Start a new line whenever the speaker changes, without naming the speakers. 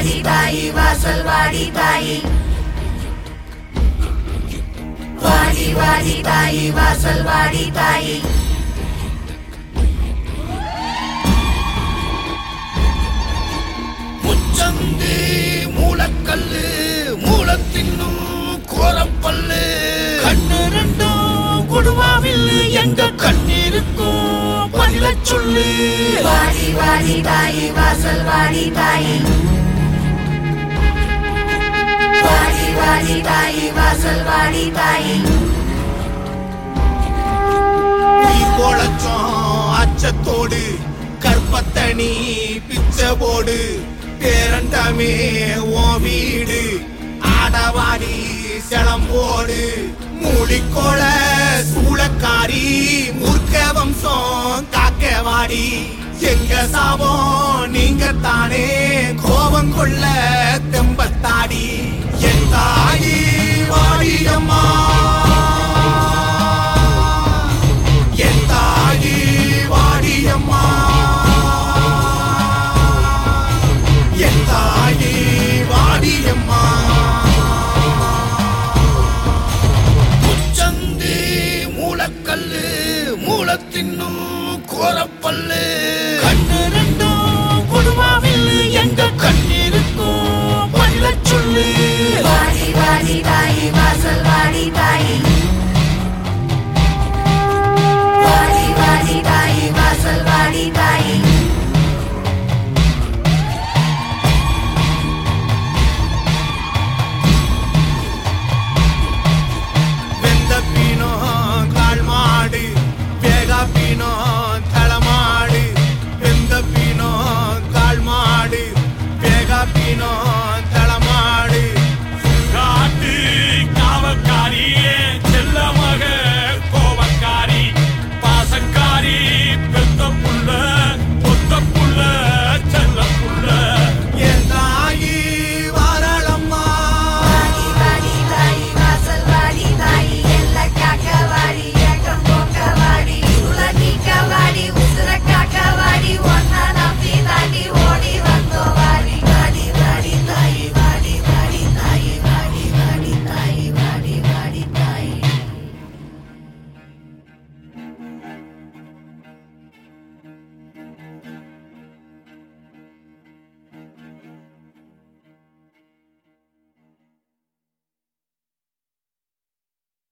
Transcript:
வாடி தாயி வாசல் வாடி தாயி வாடி வாடி தாயி வாசல் வாடி தாயி
முச்சந்தி மூலக்கல்லு மூலத்தின்னும் கோரப்பல்லு கண்ணு ரெண்டும் கொடுவாவில் எங்க கண்ணீருக்கும் பதில சொல்லு
வாடி வாடி தாயி வாசல் வாடி தாயி வாடி வாடி தாயி வாசல் வாடி தாயி
நீ கோலச்சோம் அச்சத்தோடு கற்பத்தனி பிச்சை போடு பேரண்டமே ஓ வீடு ஆடவாடி செளம்போடு மூடிக்கோள சூளக்காரி மூர்க்க வம்சம் காக்கவாடி எங்க சாபம் நீங்க தானே கோபம் கொள்ள தெம்பத்தாடி என் தாய்